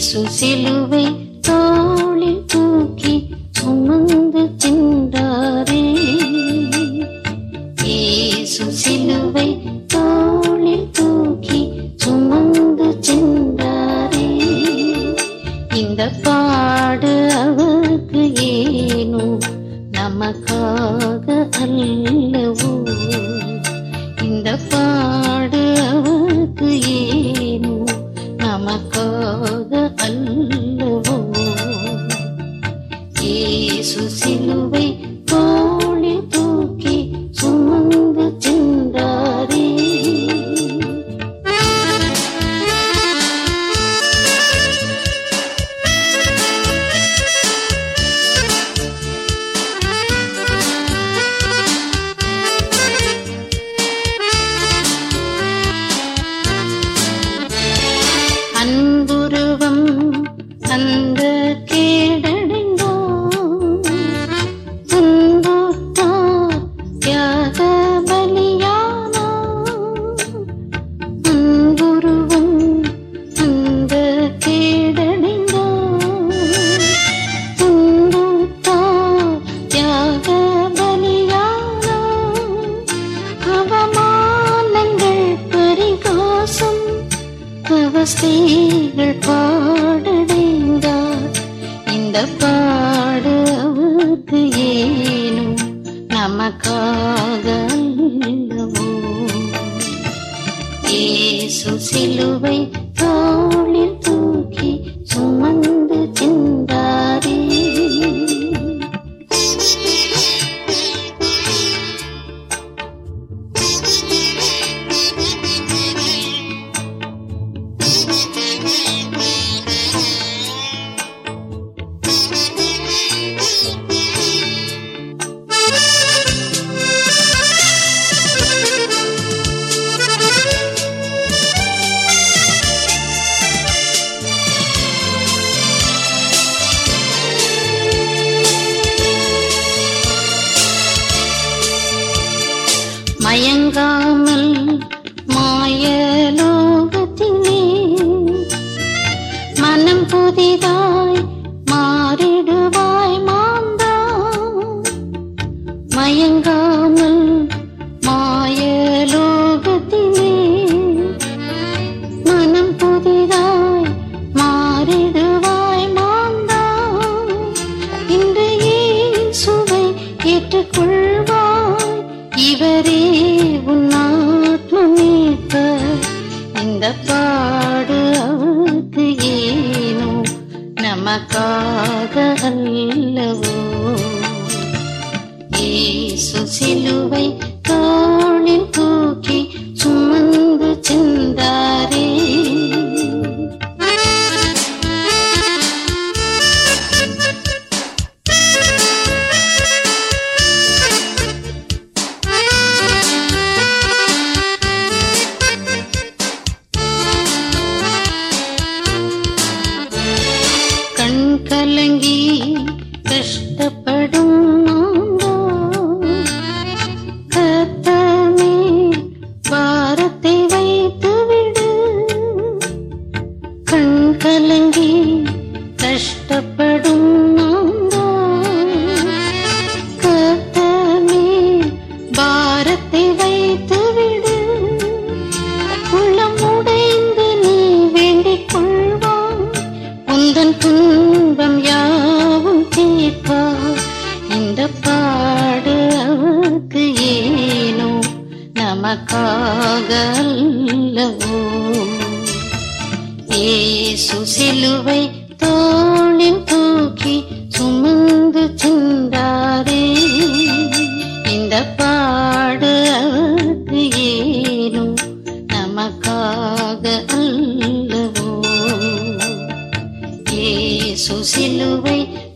இயேசு சிலுவை தோளில் தூக்கி சுமந்து சென்றாரே இயேசு சிலுவை தோளில் தூக்கி சுமந்து சென்றாரே இந்த பாடு அவருக்கு ஏனோ நமக்காக அல்லவோ இந்த பாடு அவருக்கு ஏனோ நமக்காக அல்லவோ இயேசு சிலுவை தோளில் தூக்கி சுமந்து சென்றாரே அன்புருவம் அந்த கேடடைந்தோம் துன்புற்றார் தியாக பலியானார் அன்புருவம் அந்த கேடடைந்தோம் துன்புற்றார் தியாக பலியானார் அவமானங்கள் பரிகாசம் அவஸ்தைகள் பாடடைந்தார் இந்த பாடு அவருக்கு ஏனும் நமக்காக அல்லவோ இயேசு சிலுவை தோளில் தூக்கி சுமந்து சென்றாரே மயங்காமல் மாயலோகத்திலே மனம் புதிதாய் மாறிடுவாய் மாந்தா மயங்காமல் மாயலோகத்திலே மனம் புதிதாய் மாறிடுவாய் மாந்தா இன்று இயேசுவை ஏற்றுக்கொள்வாய் இவரே உன் ஆத்ம மீட்பர் இந்த பாடு அவருக்கு ஏனோ நமக்காக அல்லவோ இயேசு சிலுவை தோளில் தூக்கி சுமந்து சென்றாரே கண் கலங்கி கஷ்டப்படும் நாங்கோ கர்த்தமே பாரத்தை வைத்து விடு கண் கலங்கி கஷ்டப்படும் நாங்கோ கர்த்தமே பாரத்தை வைத்து விடு உள்ளம் உடைந்து நீ வேண்டிக் கொள்வாய் உந்தன் துன்பம் யாவும் தீர்ப்பார் இந்த பாடு அவருக்கு ஏனோ நமக்காக அல்லவோ இயேசு சிலுவை தோளில் தூக்கி சுமந்து சென்றாரே இந்த பாடு அவருக்கு ஏனோ நமக்காக அல்லவோ இயேசு சிலுவை